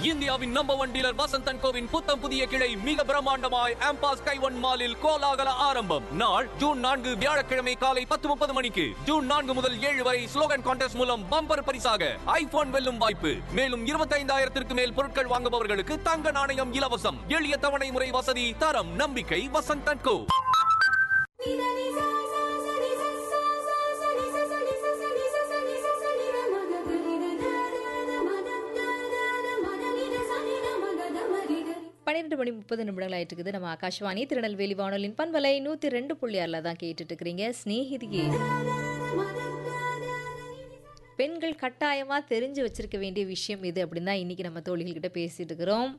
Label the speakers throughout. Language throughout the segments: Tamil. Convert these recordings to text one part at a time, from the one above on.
Speaker 1: இந்தியாவின் நம்பர் ஒன் டீலர் வசந்தன் கோவின் புத்தம் புதிய கிளை மிக பிரம்மாண்டமாய் ஆம்பாஸ் கைவன் மாலில் கோலாகல ஆரம்பம் நாள் ஜூன் நான்கு வியாழக்கிழமை காலை பத்து முப்பது மணிக்கு ஜூன் நான்கு முதல் ஏழு வரை ஸ்லோகன் கான்டெஸ்ட் மூலம் பம்பர் பரிசாக ஐபோன் வெல்லும் வாய்ப்பு மேலும் இருபத்தைந்தாயிரத்திற்கு மேல் பொருட்கள் வாங்குபவர்களுக்கு தங்க நாணயம் இலவசம் எளிய தவணை முறை வசதி தரம் நம்பிக்கை வசந்தன் கோ
Speaker 2: பன்னிரெண்டு மணி முப்பது நிமிடங்கள் ஆயிட்டு இருக்குது நம்ம ஆகாஷ்வாணி திருநெல்வேலி வானொலியின் பண்பலை நூற்றி ரெண்டு புள்ளி ஆறில் தான் கேட்டுட்டு இருக்கிறீங்க ஸ்நேகிதியே பெண்கள் கட்டாயமாக தெரிஞ்சு வச்சிருக்க வேண்டிய விஷயம் இது அப்படின்னு தான் இன்னைக்கு நம்ம தோழிகள்கிட்ட பேசிட்டு இருக்கிறோம்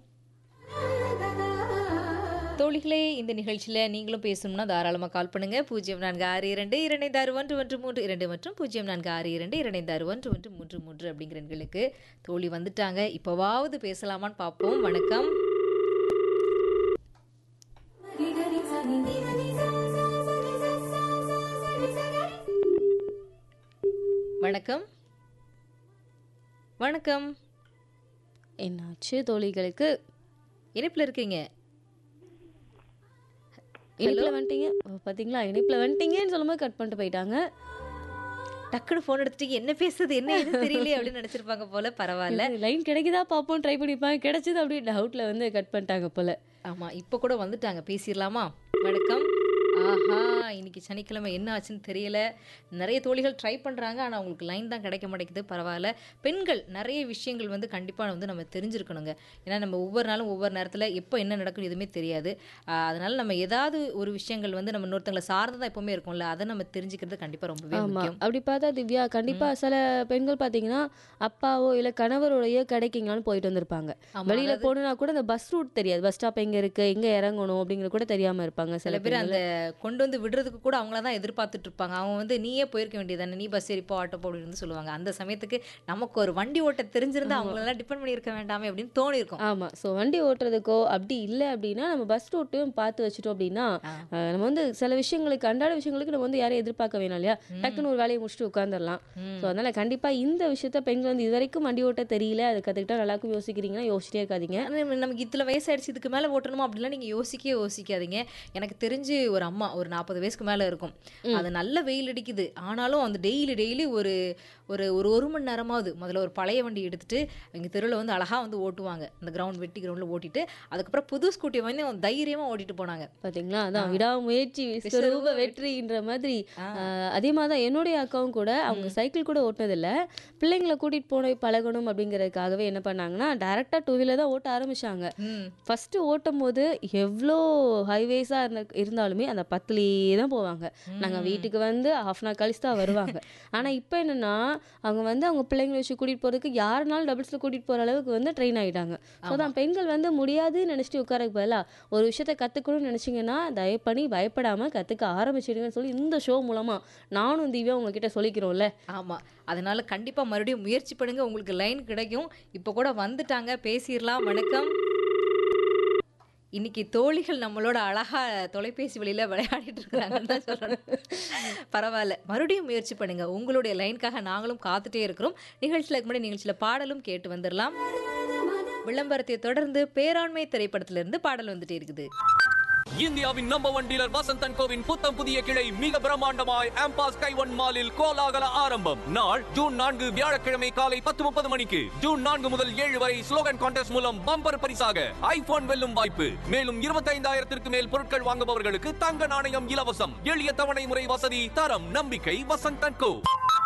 Speaker 2: தோழிகளே இந்த நிகழ்ச்சியில் நீங்களும் பேசணும்னா தாராளமாக கால் பண்ணுங்க பூஜ்ஜியம் நான்கு ஆறு இரண்டு இரண்டு ஆறு ஒன்று ஒன்று மூன்று இரண்டு மற்றும் பூஜ்ஜியம் நான்கு ஆறு இரண்டு இரண்டு ஆறு ஒன்று ஒன்று மூன்று மூன்று அப்படிங்கிற எண்களுக்கு தோழி வந்துட்டாங்க இப்போவாவது பேசலாமான்னு பார்ப்போம் வணக்கம் வணக்கம் வணக்கம்
Speaker 3: என்னாச்சு தோழிகளுக்கு
Speaker 2: இணைப்பில் இருக்கீங்க
Speaker 3: இணைப்பில் வந்துட்டீங்க ஓ, பாத்தீங்களா இணைப்பில் வந்துட்டீங்கன்னு சொல்லும்போது கட் பண்ணிட்டு போயிட்டாங்க
Speaker 2: டக்குனு ஃபோன் எடுத்துட்டு என்ன பேசுறது என்ன எது தெரியலையே அப்படின்னு நினைச்சிருப்பாங்க போல பரவாயில்ல
Speaker 3: லைன் கிடைக்குதா பார்ப்போம் ட்ரை பண்ணிப்பாங்க கிடைச்சது அப்படியே டவுட்ல வந்து கட் பண்ணிட்டாங்க போல
Speaker 2: ஆமா இப்போ கூட வந்துட்டாங்க பேசிடலாமா வணக்கம் ஆஹா இன்னைக்கு சனிக்கிழமை என்ன ஆச்சுன்னு தெரியல நிறைய தோழிகள் ட்ரை பண்றாங்க ஆனா அவங்களுக்கு லைன் தான் கிடைக்க மாட்டேங்குது பரவாயில்ல பெண்கள் நிறைய விஷயங்கள் வந்து கண்டிப்பா வந்து நம்ம தெரிஞ்சிருக்கணுங்க ஏன்னா நம்ம ஒவ்வொரு நாளும் ஒவ்வொரு நேரத்துல எப்போ என்ன நடக்கும் எதுவுமே தெரியாது ஆஹ் அதனால நம்ம ஏதாவது ஒரு விஷயங்கள் வந்து நம்ம இன்னொருத்தங்களை சார்ந்ததா எப்பவுமே இருக்கும்ல அதை நம்ம தெரிஞ்சுக்கிறது கண்டிப்பா ரொம்பவே
Speaker 3: ஆமா
Speaker 2: முக்கியம்
Speaker 3: அப்படி பார்த்தா திவ்யா கண்டிப்பா சில பெண்கள் பாத்தீங்கன்னா அப்பாவோ இல்ல கணவரோடைய கடைக்குங்களான்னு போயிட்டு வந்திருப்பாங்க
Speaker 2: ஆமா,
Speaker 3: வெளியில
Speaker 2: அதாவது
Speaker 3: போனா கூட அந்த பஸ் ரூட் தெரியாது பஸ் ஸ்டாப் எங்க இருக்கு எங்க இறங்கணும் அப்படிங்கிறது கூட தெரியாம இருப்பாங்க
Speaker 2: சில
Speaker 3: சில
Speaker 2: பேர்
Speaker 3: பேர்
Speaker 2: அந்த கொண்டு வந்து விடுறதுக்கு கூட அவங்கள தான் எதிர்பார்த்துட்டு இருப்பாங்க அவங்க வந்து நீயே போயிருக்க வேண்டியதானே நீ பஸ் ஏறிப்போ ஆட்டோ போ அப்படின்னு சொல்லுவாங்க அந்த சமயத்துக்கு நமக்கு ஒரு வண்டி ஓட்ட தெரிஞ்சிருந்தா அவங்களெல்லாம் டிபெண்ட் பண்ணியிருக்க வேண்டாமே அப்படின்னு தோணி இருக்கும்
Speaker 3: ஆமா சோ வண்டி ஓட்டுறதுக்கோ அப்படி இல்ல அப்படின்னா நம்ம பஸ் ரூட்டையும் பார்த்து வச்சுட்டோம் அப்படின்னா
Speaker 2: ஆ.
Speaker 3: அஹ், நம்ம வந்து சில விஷயங்களுக்கு அன்றாட விஷயங்களுக்கு நம்ம வந்து யாரையும் எதிர்பார்க்க வேணாம் இல்லையா டக்குன்னு ஒரு வேலையை முடிச்சுட்டு உட்காந்துடலாம் ஸோ அதனால கண்டிப்பா இந்த விஷயத்த பெண்கள் வந்து இது வரைக்கும் வண்டி ஓட்ட தெரியல அது கத்துக்கிட்டா நல்லா இருக்கும் யோசிக்கிறீங்கன்னா யோசிச்சிட்டே இருக்காதீங்க
Speaker 2: ஆனா, நம்ம- நமக்கு இத்தனை வயசாயிடுச்சு இதுக்கு மேலே ஓட்டணுமா அப்படிலாம் நீங்கள் யோசிக்கவே யோசிக்காதீங்க எனக்கு தெரிஞ்சு ஒரு அம்மா ஒரு நாற்பது வயசுக்கு மேலே இருக்கும் அது நல்ல வெயில் அடிக்குது ஆனாலும் அந்த டெய்லி டெய்லி ஒரு ஒரு ஒரு ஒரு மணி நேரமாவது முதல்ல ஒரு பழைய வண்டி எடுத்துட்டு எங்கள் தெருவில் வந்து அழகாக வந்து ஓட்டுவாங்க அந்த கிரவுண்ட் வெட்டி கிரவுண்டில் ஓட்டிட்டு அதுக்கப்புறம் புது ஸ்கூட்டியை வந்து அவங்க தைரியமாக ஓட்டிட்டு போனாங்க
Speaker 3: பாத்தீங்களா அதான் விடாமுயற்சி விஸ்வரூப வெற்றின்ற மாதிரி அஹ், அதே மாதிரி தான் என்னுடைய அக்காவும் கூட அவங்க சைக்கிள் கூட ஓட்டினதில்ல பிள்ளைங்களை கூட்டிட்டு போன பழகணும் அப்படிங்கிறதுக்காகவே என்ன பண்ணாங்கன்னா டேரக்டா டூ வீலர் தான் ஓட்ட ஆரம்பிச்சாங்க
Speaker 2: ம்
Speaker 3: ஃபர்ஸ்ட் ஓட்டும் போது எவ்வளோ ஹைவேஸாக இருந்த இருந்தாலுமே அந்த பத்துலேயே தான் போவாங்க நாங்கள் வீட்டுக்கு வந்து ஹாஃப் அன் ஹவர் கழிச்சு தான் வருவாங்க ஆனால் இப்போ என்னன்னா அவங்க வந்து அவங்க பிள்ளைங்களை வச்சு கூட்டிகிட்டு போகிறதுக்கு யாருனாலும் டபுள்ஸில் கூட்டிகிட்டு போகிற அளவுக்கு வந்து ட்ரெயின் ஆகிட்டாங்க ஸோ தான் பெண்கள் வந்து முடியாதுன்னு நினச்சிட்டு உட்காரக்கு பதிலாக ஒரு விஷயத்த கற்றுக்கணும்னு நினச்சிங்கன்னா தயவு பண்ணி பயப்படாமல் கற்றுக்க ஆரம்பிச்சிடுங்கன்னு சொல்லி இந்த ஷோ மூலமாக நானும் திவ்யா உங்ககிட்ட சொல்லிக்கிறோம்ல
Speaker 2: ஆமாம் அதனால கண்டிப்பாக மறுபடியும் முயற்சி பண்ணுங்க உங்களுக்கு லைன் கிடைக்கும் இப்போ கூட வந்துட்டாங்க பேசிடலாம் வணக்கம் இன்னைக்கு தோழிகள் நம்மளோட அழகா தொலைபேசி வழியில விளையாடிட்டு இருக்கிறாங்கன்னு தான் சொல்லணும் பரவாயில்ல மறுபடியும் முயற்சி பண்ணுங்க உங்களுடைய லைனுக்காக நாங்களும் காத்துட்டே இருக்கிறோம் நிகழ்ச்சியில் முன்னாடி நிகழ்ச்சியில் பாடலும் கேட்டு வந்துடலாம் விளம்பரத்தை தொடர்ந்து பேராண்மை திரைப்படத்திலிருந்து பாடல் வந்துட்டே இருக்குது
Speaker 1: இந்தியாவின் நம்பர் ஒன் டீலர் வசந்தன் கோவின் புத்தம் புதிய கிளை மிக பிரம்மாண்டமாய் ஆம்பாஸ் கைவன் மாலில் கோலாகல ஆரம்பம் நாள் ஜூன் நான்கு வியாழக்கிழமை காலை பத்து முப்பது மணிக்கு ஜூன் நான்கு முதல் ஏழு வரை ஸ்லோகன் கான்டெஸ்ட் மூலம் பம்பர் பரிசாக ஐபோன் வெல்லும் வாய்ப்பு மேலும் இருபத்தைந்தாயிரத்திற்கு மேல் பொருட்கள் வாங்குபவர்களுக்கு தங்க நாணயம் இலவசம் எளிய தவணை முறை வசதி தரம் நம்பிக்கை வசந்தன் கோ